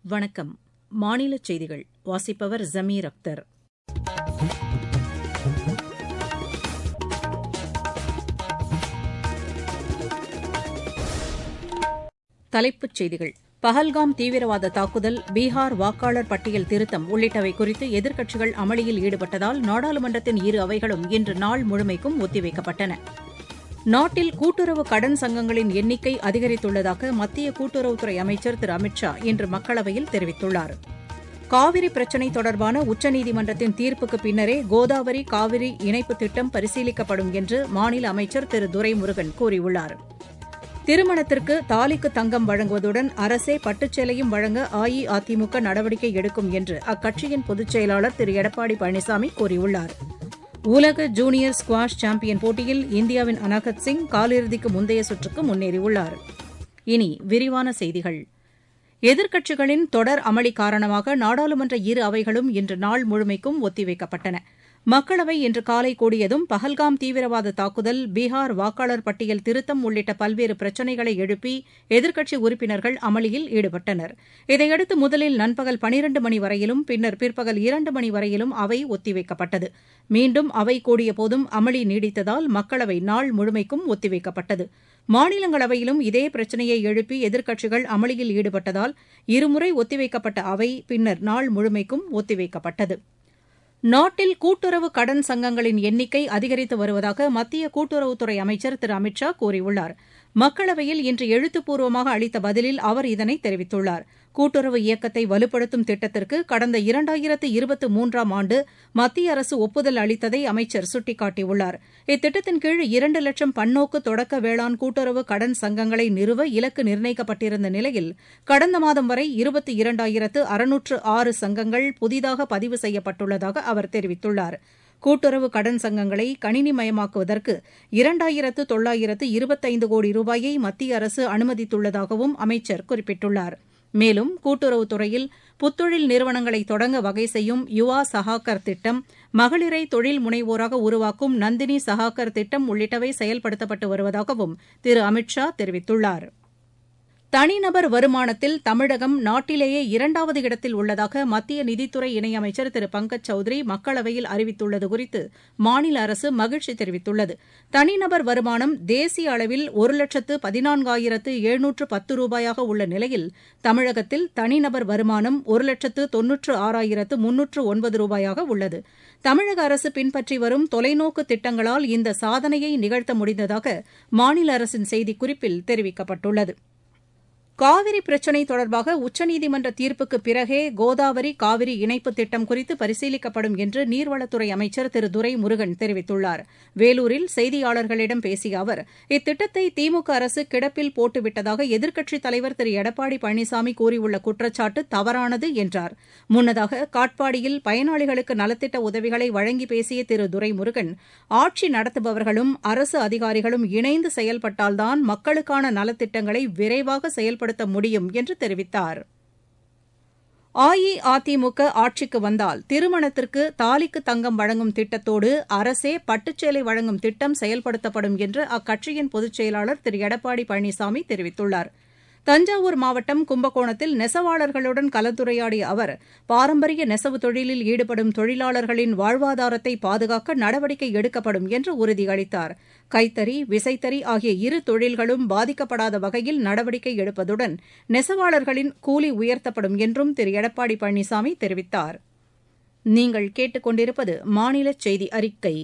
வணக்கம் மாநிலச் செய்திகள் வாசிப்பவர் ஜமீர் அக்தர் தலைப்புச் செய்திகள் பஹல்காம் தீவிரவாத தாக்குதல் பீகார் வாக்காளர் பட்டியல் திருத்தம் உள்ளிட்டவை குறித்து எதிர்க்கட்சிகள் அமளியில் ஈடுபட்டதால் நாடாளுமன்றத்தின் இரு அவைகளும் இன்று நாள் முழுமைக்கும் ஒத்திவைக்கப்பட்டன நாட்டில் கூட்டுறவு கடன் சங்கங்களின் எண்ணிக்கை அதிகரித்துள்ளதாக மத்திய கூட்டுறவுத்துறை அமைச்சர் திரு அமித் ஷா இன்று மக்களவையில் தெரிவித்துள்ளார் காவிரி பிரச்சினை தொடர்பான உச்சநீதிமன்றத்தின் தீர்ப்புக்கு பின்னரே கோதாவரி காவிரி இணைப்பு திட்டம் பரிசீலிக்கப்படும் என்று மாநில அமைச்சர் திரு துரைமுருகன் கூறியுள்ளார் திருமணத்திற்கு தாலிக்கு தங்கம் வழங்குவதுடன் அரசே பட்டுச்சேலையும் வழங்க அஇஅதிமுக நடவடிக்கை எடுக்கும் என்று அக்கட்சியின் பொதுச் செயலாளர் திரு எடப்பாடி பழனிசாமி கூறியுள்ளார் உலக ஜூனியர் ஸ்குவாஷ் சாம்பியன் போட்டியில் இந்தியாவின் அனாகத் சிங் காலிறுதிக்கு முந்தைய சுற்றுக்கு முன்னேறியுள்ளார் இனி விரிவான செய்திகள் எதிர்க்கட்சிகளின் தொடர் அமளி காரணமாக நாடாளுமன்ற இரு அவைகளும் இன்று நாள் முழுமைக்கும் ஒத்திவைக்கப்பட்டன மக்களவை இன்று காலை கூடியதும் பஹல்காம் தீவிரவாத தாக்குதல் பீகார் வாக்காளர் பட்டியல் திருத்தம் உள்ளிட்ட பல்வேறு பிரச்சினைகளை எழுப்பி எதிர்க்கட்சி உறுப்பினர்கள் அமளியில் ஈடுபட்டனர் இதையடுத்து முதலில் நண்பகல் பனிரண்டு மணி வரையிலும் பின்னர் பிற்பகல் இரண்டு மணி வரையிலும் அவை ஒத்திவைக்கப்பட்டது மீண்டும் அவை கூடியபோதும் அமளி நீடித்ததால் மக்களவை நாள் முழுமைக்கும் ஒத்திவைக்கப்பட்டது மாநிலங்களவையிலும் இதே பிரச்சினையை எழுப்பி எதிர்க்கட்சிகள் அமளியில் ஈடுபட்டதால் இருமுறை ஒத்திவைக்கப்பட்ட அவை பின்னர் நாள் முழுமைக்கும் ஒத்திவைக்கப்பட்டது நாட்டில் கூட்டுறவு கடன் சங்கங்களின் எண்ணிக்கை அதிகரித்து வருவதாக மத்திய கூட்டுறவுத்துறை அமைச்சர் திரு அமித் ஷா கூறியுள்ளார் மக்களவையில் இன்று எழுத்துப்பூர்வமாக அளித்த பதிலில் அவர் இதனை தெரிவித்துள்ளார் கூட்டுறவு இயக்கத்தை வலுப்படுத்தும் திட்டத்திற்கு கடந்த இரண்டாயிரத்து இருபத்து மூன்றாம் ஆண்டு மத்திய அரசு ஒப்புதல் அளித்ததை அமைச்சர் சுட்டிக்காட்டியுள்ளார் இத்திட்டத்தின் கீழ் இரண்டு லட்சம் பன்னோக்கு தொடக்க வேளாண் கூட்டுறவு கடன் சங்கங்களை நிறுவ இலக்கு நிர்ணயிக்கப்பட்டிருந்த நிலையில் கடந்த மாதம் வரை இருபத்தி இரண்டாயிரத்து அறுநூற்று ஆறு சங்கங்கள் புதிதாக பதிவு செய்யப்பட்டுள்ளதாக அவர் தெரிவித்துள்ளார் கூட்டுறவு கடன் சங்கங்களை கணினிமயமாக்குவதற்கு இரண்டாயிரத்து தொள்ளாயிரத்து இருபத்தைந்து கோடி ரூபாயை மத்திய அரசு அனுமதித்துள்ளதாகவும் அமைச்சர் குறிப்பிட்டுள்ளார் மேலும் கூட்டுறவுத்துறையில் புத்தொழில் நிறுவனங்களை தொடங்க வகை செய்யும் யுவா சஹாக்கர் திட்டம் மகளிரை தொழில் முனைவோராக உருவாக்கும் நந்தினி சஹாக்கர் திட்டம் உள்ளிட்டவை செயல்படுத்தப்பட்டு வருவதாகவும் திரு அமித் ஷா தெரிவித்துள்ளாா் தனிநபர் வருமானத்தில் தமிழகம் நாட்டிலேயே இரண்டாவது இடத்தில் உள்ளதாக மத்திய நிதித்துறை இணையமைச்சர் திரு பங்கஜ் சௌத்ரி மக்களவையில் அறிவித்துள்ளது குறித்து மாநில அரசு மகிழ்ச்சி தெரிவித்துள்ளது தனிநபர் வருமானம் தேசிய அளவில் ஒரு லட்சத்து பதினான்காயிரத்து எழுநூற்று பத்து ரூபாயாக உள்ள நிலையில் தமிழகத்தில் தனிநபர் வருமானம் ஒரு லட்சத்து தொன்னூற்று ஆறாயிரத்து முன்னூற்று ஒன்பது ரூபாயாக உள்ளது தமிழக அரசு பின்பற்றி வரும் தொலைநோக்கு திட்டங்களால் இந்த சாதனையை நிகழ்த்த முடிந்ததாக மாநில அரசின் செய்திக்குறிப்பில் தெரிவிக்கப்பட்டுள்ளது காவிரி பிரச்சினை தொடர்பாக உச்சநீதிமன்ற தீர்ப்புக்கு பிறகே கோதாவரி காவிரி இணைப்பு திட்டம் குறித்து பரிசீலிக்கப்படும் என்று நீர்வளத்துறை அமைச்சர் திரு துரைமுருகன் தெரிவித்துள்ளார் வேலூரில் செய்தியாளர்களிடம் பேசிய அவர் இத்திட்டத்தை திமுக அரசு கிடப்பில் போட்டுவிட்டதாக எதிர்க்கட்சித் தலைவர் திரு எடப்பாடி பழனிசாமி கூறியுள்ள குற்றச்சாட்டு தவறானது என்றார் முன்னதாக காட்பாடியில் பயனாளிகளுக்கு நலத்திட்ட உதவிகளை வழங்கி பேசிய திரு துரைமுருகன் ஆட்சி நடத்துபவர்களும் அரசு அதிகாரிகளும் இணைந்து செயல்பட்டால்தான் மக்களுக்கான நலத்திட்டங்களை விரைவாக செயல்படுத்த செயல்படுத்த முடியும் என்று தெரிவித்தார் அஇஅதிமுக ஆட்சிக்கு வந்தால் திருமணத்திற்கு தாலிக்கு தங்கம் வழங்கும் திட்டத்தோடு அரசே பட்டுச்சேலை வழங்கும் திட்டம் செயல்படுத்தப்படும் என்று அக்கட்சியின் பொதுச் செயலாளர் திரு எடப்பாடி பழனிசாமி தெரிவித்துள்ளார் தஞ்சாவூர் மாவட்டம் கும்பகோணத்தில் நெசவாளர்களுடன் கலந்துரையாடிய அவர் பாரம்பரிய நெசவு தொழிலில் ஈடுபடும் தொழிலாளர்களின் வாழ்வாதாரத்தை பாதுகாக்க நடவடிக்கை எடுக்கப்படும் என்று உறுதியளித்தார் கைத்தறி விசைத்தறி ஆகிய இரு தொழில்களும் பாதிக்கப்படாத வகையில் நடவடிக்கை எடுப்பதுடன் நெசவாளர்களின் கூலி உயர்த்தப்படும் என்றும் திரு எடப்பாடி பழனிசாமி தெரிவித்தார் நீங்கள் கேட்டுக்கொண்டிருப்பது மாநில செய்தி அறிக்கை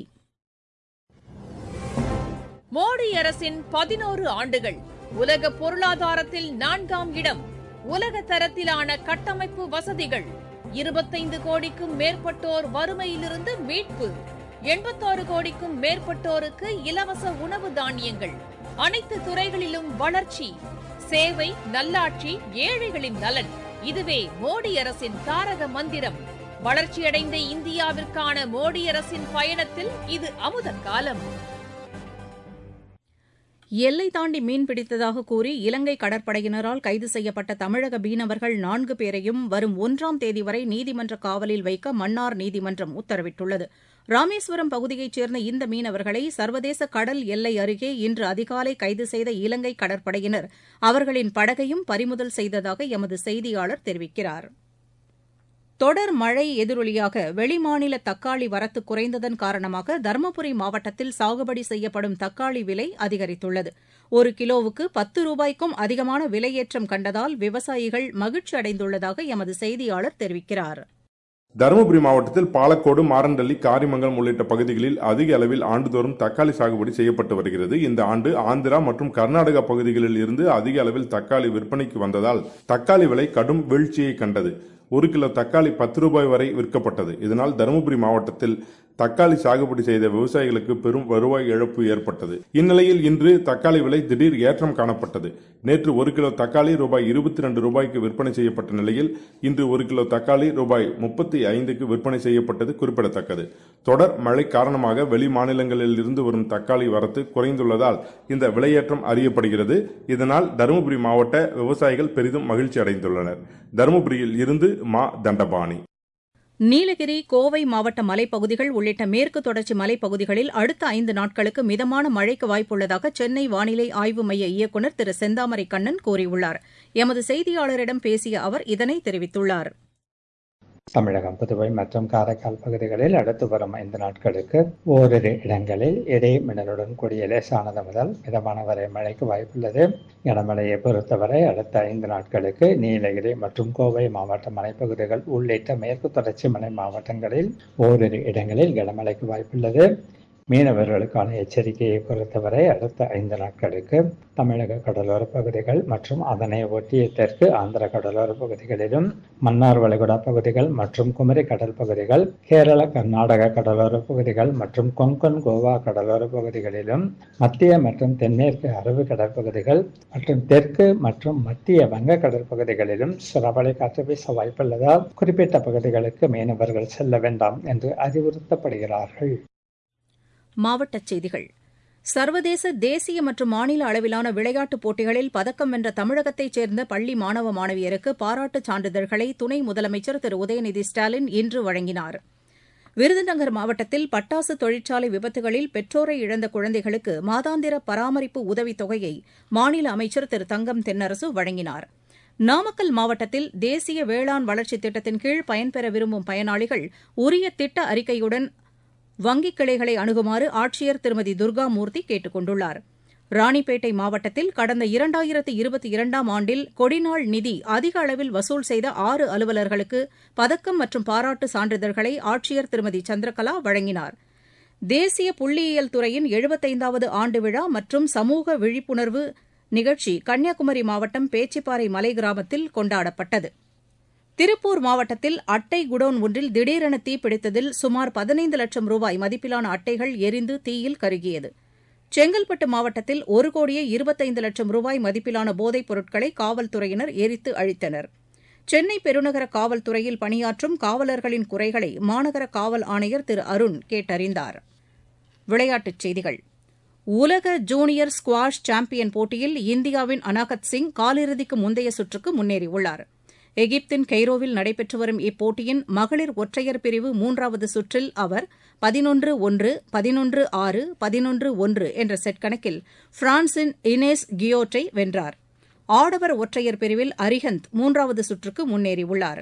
மோடி அரசின் பதினோரு ஆண்டுகள் உலக பொருளாதாரத்தில் நான்காம் இடம் உலக தரத்திலான கட்டமைப்பு வசதிகள் இருபத்தைந்து கோடிக்கும் மேற்பட்டோர் வறுமையிலிருந்து மீட்பு எண்பத்தாறு கோடிக்கும் மேற்பட்டோருக்கு இலவச உணவு தானியங்கள் அனைத்து துறைகளிலும் வளர்ச்சி சேவை நல்லாட்சி ஏழைகளின் நலன் இதுவே மோடி அரசின் தாரக மந்திரம் வளர்ச்சியடைந்த இந்தியாவிற்கான மோடி அரசின் பயணத்தில் இது அமுத காலம் எல்லை தாண்டி மீன் பிடித்ததாக கூறி இலங்கை கடற்படையினரால் கைது செய்யப்பட்ட தமிழக மீனவர்கள் நான்கு பேரையும் வரும் ஒன்றாம் தேதி வரை நீதிமன்ற காவலில் வைக்க மன்னார் நீதிமன்றம் உத்தரவிட்டுள்ளது ராமேஸ்வரம் பகுதியைச் சேர்ந்த இந்த மீனவர்களை சர்வதேச கடல் எல்லை அருகே இன்று அதிகாலை கைது செய்த இலங்கை கடற்படையினர் அவர்களின் படகையும் பறிமுதல் செய்ததாக எமது செய்தியாளர் தெரிவிக்கிறார் தொடர் மழை எதிரொலியாக வெளிமாநில தக்காளி வரத்து குறைந்ததன் காரணமாக தருமபுரி மாவட்டத்தில் சாகுபடி செய்யப்படும் தக்காளி விலை அதிகரித்துள்ளது ஒரு கிலோவுக்கு பத்து ரூபாய்க்கும் அதிகமான விலையேற்றம் கண்டதால் விவசாயிகள் மகிழ்ச்சி அடைந்துள்ளதாக எமது செய்தியாளர் தெரிவிக்கிறார் தருமபுரி மாவட்டத்தில் பாலக்கோடு மாரண்டள்ளி காரிமங்கலம் உள்ளிட்ட பகுதிகளில் அதிக அளவில் ஆண்டுதோறும் தக்காளி சாகுபடி செய்யப்பட்டு வருகிறது இந்த ஆண்டு ஆந்திரா மற்றும் கர்நாடகா பகுதிகளில் இருந்து அதிக அளவில் தக்காளி விற்பனைக்கு வந்ததால் தக்காளி விலை கடும் வீழ்ச்சியை கண்டது ஒரு கிலோ தக்காளி பத்து ரூபாய் வரை விற்கப்பட்டது இதனால் தருமபுரி மாவட்டத்தில் தக்காளி சாகுபடி செய்த விவசாயிகளுக்கு பெரும் வருவாய் இழப்பு ஏற்பட்டது இந்நிலையில் இன்று தக்காளி விலை திடீர் ஏற்றம் காணப்பட்டது நேற்று ஒரு கிலோ தக்காளி ரூபாய் இருபத்தி ரெண்டு ரூபாய்க்கு விற்பனை செய்யப்பட்ட நிலையில் இன்று ஒரு கிலோ தக்காளி ரூபாய் முப்பத்தி ஐந்துக்கு விற்பனை செய்யப்பட்டது குறிப்பிடத்தக்கது தொடர் மழை காரணமாக வெளி மாநிலங்களில் இருந்து வரும் தக்காளி வரத்து குறைந்துள்ளதால் இந்த விலையேற்றம் அறியப்படுகிறது இதனால் தருமபுரி மாவட்ட விவசாயிகள் பெரிதும் மகிழ்ச்சி அடைந்துள்ளனர் தருமபுரியில் இருந்து மா தண்டபாணி நீலகிரி கோவை மாவட்ட மலைப்பகுதிகள் உள்ளிட்ட மேற்கு தொடர்ச்சி மலைப்பகுதிகளில் அடுத்த ஐந்து நாட்களுக்கு மிதமான மழைக்கு வாய்ப்புள்ளதாக சென்னை வானிலை ஆய்வு மைய இயக்குநர் திரு செந்தாமரை கண்ணன் கூறியுள்ளார் எமது செய்தியாளரிடம் பேசிய அவர் இதனை தெரிவித்துள்ளார் தமிழகம் புதுவை மற்றும் காரைக்கால் பகுதிகளில் அடுத்து வரும் ஐந்து நாட்களுக்கு ஓரிரு இடங்களில் இடி மின்னலுடன் கூடிய லேசானது முதல் மிதமான வரை மழைக்கு வாய்ப்புள்ளது கனமழையை பொறுத்தவரை அடுத்த ஐந்து நாட்களுக்கு நீலகிரி மற்றும் கோவை மாவட்ட மலைப்பகுதிகள் உள்ளிட்ட மேற்கு தொடர்ச்சி மலை மாவட்டங்களில் ஓரிரு இடங்களில் கனமழைக்கு வாய்ப்புள்ளது மீனவர்களுக்கான எச்சரிக்கையை பொறுத்தவரை அடுத்த ஐந்து நாட்களுக்கு தமிழக கடலோர பகுதிகள் மற்றும் அதனை ஒட்டிய தெற்கு ஆந்திர கடலோர பகுதிகளிலும் மன்னார் வளைகுடா பகுதிகள் மற்றும் குமரி கடல் பகுதிகள் கேரள கர்நாடக கடலோர பகுதிகள் மற்றும் கொங்கன் கோவா கடலோர பகுதிகளிலும் மத்திய மற்றும் தென்மேற்கு அரபு கடற்பகுதிகள் மற்றும் தெற்கு மற்றும் மத்திய வங்க கடற்பகுதிகளிலும் சுறவலை காற்று வீச வாய்ப்புள்ளதால் குறிப்பிட்ட பகுதிகளுக்கு மீனவர்கள் செல்ல வேண்டாம் என்று அறிவுறுத்தப்படுகிறார்கள் மாவட்டச் செய்திகள் சர்வதேச தேசிய மற்றும் மாநில அளவிலான விளையாட்டுப் போட்டிகளில் பதக்கம் வென்ற தமிழகத்தைச் சேர்ந்த பள்ளி மாணவ மாணவியருக்கு பாராட்டுச் சான்றிதழ்களை துணை முதலமைச்சர் திரு உதயநிதி ஸ்டாலின் இன்று வழங்கினார் விருதுநகர் மாவட்டத்தில் பட்டாசு தொழிற்சாலை விபத்துகளில் பெற்றோரை இழந்த குழந்தைகளுக்கு மாதாந்திர பராமரிப்பு உதவித் தொகையை மாநில அமைச்சர் திரு தங்கம் தென்னரசு வழங்கினார் நாமக்கல் மாவட்டத்தில் தேசிய வேளாண் வளர்ச்சித் திட்டத்தின் கீழ் பயன்பெற விரும்பும் பயனாளிகள் உரிய திட்ட அறிக்கையுடன் வங்கிக் கிளைகளை அணுகுமாறு ஆட்சியர் திருமதி துர்காமூர்த்தி கேட்டுக் கொண்டுள்ளார் ராணிப்பேட்டை மாவட்டத்தில் கடந்த இரண்டாயிரத்து இருபத்தி இரண்டாம் ஆண்டில் கொடிநாள் நிதி அதிக அளவில் வசூல் செய்த ஆறு அலுவலர்களுக்கு பதக்கம் மற்றும் பாராட்டு சான்றிதழ்களை ஆட்சியர் திருமதி சந்திரகலா வழங்கினார் தேசிய புள்ளியியல் துறையின் எழுபத்தைந்தாவது ஆண்டு விழா மற்றும் சமூக விழிப்புணர்வு நிகழ்ச்சி கன்னியாகுமரி மாவட்டம் பேச்சிப்பாறை மலை கிராமத்தில் கொண்டாடப்பட்டது திருப்பூர் மாவட்டத்தில் அட்டை குடோன் ஒன்றில் திடீரென தீப்பிடித்ததில் சுமார் பதினைந்து லட்சம் ரூபாய் மதிப்பிலான அட்டைகள் எரிந்து தீயில் கருகியது செங்கல்பட்டு மாவட்டத்தில் ஒரு கோடியே இருபத்தைந்து லட்சம் ரூபாய் மதிப்பிலான போதைப் பொருட்களை காவல்துறையினர் எரித்து அழித்தனர் சென்னை பெருநகர காவல்துறையில் பணியாற்றும் காவலர்களின் குறைகளை மாநகர காவல் ஆணையர் திரு அருண் கேட்டறிந்தார் விளையாட்டுச் செய்திகள் உலக ஜூனியர் ஸ்குவாஷ் சாம்பியன் போட்டியில் இந்தியாவின் அனாகத் சிங் காலிறுதிக்கு முந்தைய சுற்றுக்கு முன்னேறியுள்ளார் எகிப்தின் கெய்ரோவில் நடைபெற்று வரும் இப்போட்டியின் மகளிர் ஒற்றையர் பிரிவு மூன்றாவது சுற்றில் அவர் பதினொன்று ஒன்று பதினொன்று ஆறு பதினொன்று ஒன்று என்ற செட் கணக்கில் பிரான்சின் இனேஸ் கியோட்டை வென்றார் ஆடவர் ஒற்றையர் பிரிவில் அரிஹந்த் மூன்றாவது சுற்றுக்கு முன்னேறியுள்ளார்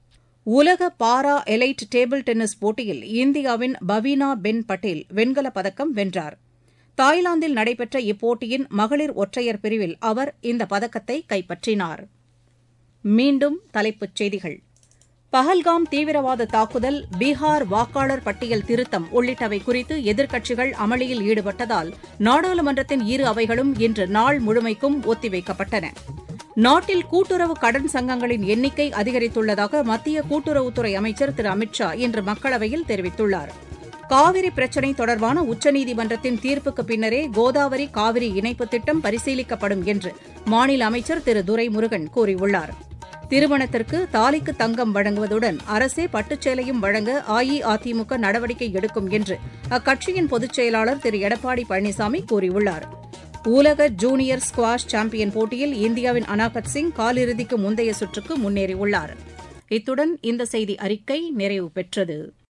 உலக பாரா எலைட் டேபிள் டென்னிஸ் போட்டியில் இந்தியாவின் பவீனா பென் பட்டேல் வெண்கலப் பதக்கம் வென்றார் தாய்லாந்தில் நடைபெற்ற இப்போட்டியின் மகளிர் ஒற்றையர் பிரிவில் அவர் இந்த பதக்கத்தை கைப்பற்றினார் மீண்டும் தலைப்புச் செய்திகள் பஹல்காம் தீவிரவாத தாக்குதல் பீகார் வாக்காளர் பட்டியல் திருத்தம் உள்ளிட்டவை குறித்து எதிர்க்கட்சிகள் அமளியில் ஈடுபட்டதால் நாடாளுமன்றத்தின் இரு அவைகளும் இன்று நாள் முழுமைக்கும் ஒத்திவைக்கப்பட்டன நாட்டில் கூட்டுறவு கடன் சங்கங்களின் எண்ணிக்கை அதிகரித்துள்ளதாக மத்திய கூட்டுறவுத்துறை அமைச்சர் திரு அமித் ஷா இன்று மக்களவையில் தெரிவித்துள்ளார் காவிரி பிரச்சினை தொடர்பான உச்சநீதிமன்றத்தின் தீர்ப்புக்கு பின்னரே கோதாவரி காவிரி இணைப்பு திட்டம் பரிசீலிக்கப்படும் என்று மாநில அமைச்சர் திரு துரைமுருகன் கூறியுள்ளார் திருமணத்திற்கு தாலிக்கு தங்கம் வழங்குவதுடன் அரசே பட்டுச்சேலையும் வழங்க அஇஅதிமுக நடவடிக்கை எடுக்கும் என்று அக்கட்சியின் பொதுச் செயலாளர் திரு எடப்பாடி பழனிசாமி கூறியுள்ளார் உலக ஜூனியர் ஸ்குவாஷ் சாம்பியன் போட்டியில் இந்தியாவின் அனாகத் சிங் காலிறுதிக்கு முந்தைய சுற்றுக்கு முன்னேறியுள்ளார் இத்துடன் இந்த செய்தி அறிக்கை நிறைவு பெற்றது